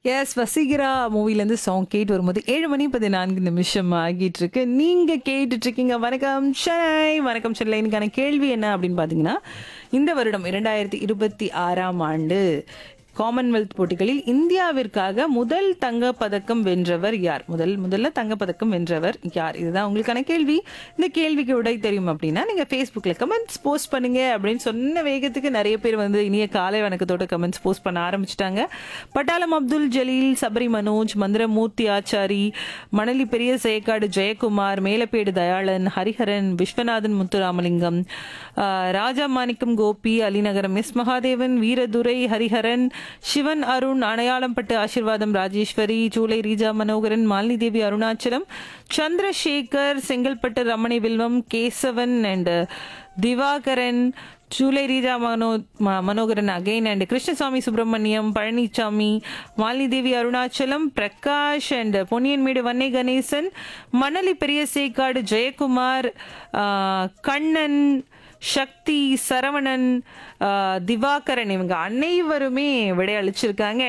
S Vaseegara மூவிலேருந்து song கேட்டு வரும்போது ஏழு மணி பதினான்கு நிமிஷம் ஆகிட்டு இருக்கு நீங்க கேட்டுட்டு இருக்கீங்க வணக்கம் சென்னை வணக்கம் சென்னை இன்னைக்கான கேள்வி என்ன அப்படின்னு பார்த்தீங்கன்னா இந்த வருடம் இரண்டாயிரத்தி இருபத்தி ஆறாம் ஆண்டு காமன்வெல்த் போட்டிகளில் இந்தியாவிற்காக முதல் தங்க பதக்கம் வென்றவர் யார் முதல் முதல்ல தங்க பதக்கம் வென்றவர் யார் இதுதான் உங்களுக்கான கேள்வி இந்த கேள்விக்கு விடை தெரியும் அப்படின்னா நீங்க ஃபேஸ்புக்கில் கமெண்ட்ஸ் போஸ்ட் பண்ணுங்க அப்படின்னு சொன்ன வேகத்துக்கு நிறைய பேர் வந்து இனிய காலை வணக்கத்தோட கமெண்ட்ஸ் போஸ்ட் பண்ண ஆரம்பிச்சிட்டாங்க பட்டாளம் அப்துல் ஜலீல் சபரி மனோஜ் மந்திரமூர்த்தி ஆச்சாரி மணலி பெரிய சேக்காடு ஜெயக்குமார் மேலப்பேடு தயாளன் ஹரிஹரன் விஸ்வநாதன் முத்துராமலிங்கம் ஆஹ், Raja Manickam Gopi Alinagaram S Mahadevan Veeradurai Hariharan Sivan Arun Adaiyalampattu Asirvatham Rajeswari July Reeja Manoharan Malini Devi Arunachalam Chandrasekhar Chengalpattu Ramani Vilvam Kesavan and Divakaran July Reeja Mano ம- Manoharan again and Krishnasamy Subramaniam Palanisamy Malini Devi Arunachalam Prakash and Ponniyanmedu Vannai Ganesan Manali Periya Sekkadu Jayakumar ஆஹ், கண்ணன் சக்தி சரவணன் ஆஹ், திவாகரன் இவங்க அனைவருமே விடையளிச்சிருக்காங்க